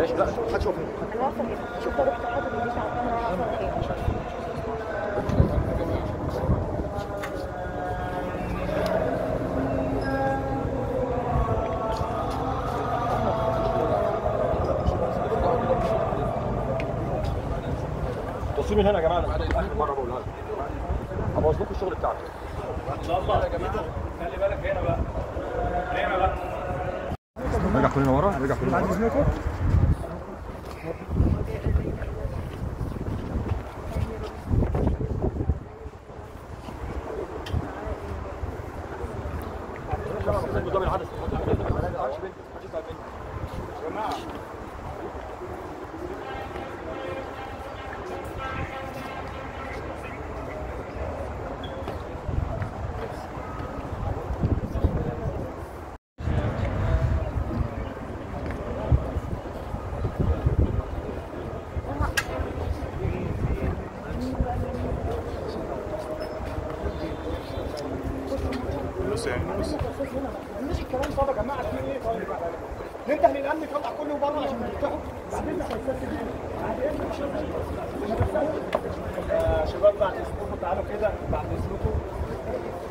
ماشي لا محدش واقف هنا. انا واقفه كده شوف ده رحت حاطط ايدي على الكاميرا وانا واقفه فين بصوا من هنا يا جماعه انا اخر مره بقولها لكم هبوظ لكم الشغل بتاعكم خلي بالك هنا بقى هنا بقى رجع كلنا ورا رجع كلنا ورا قدام العدسه مش الكلام طب يا جماعه في ايه طيب ننده للامن يطلع كله بره عشان نفتحه بعدين يا شباب بعد اذنكم تعالوا كده بعد اذنكم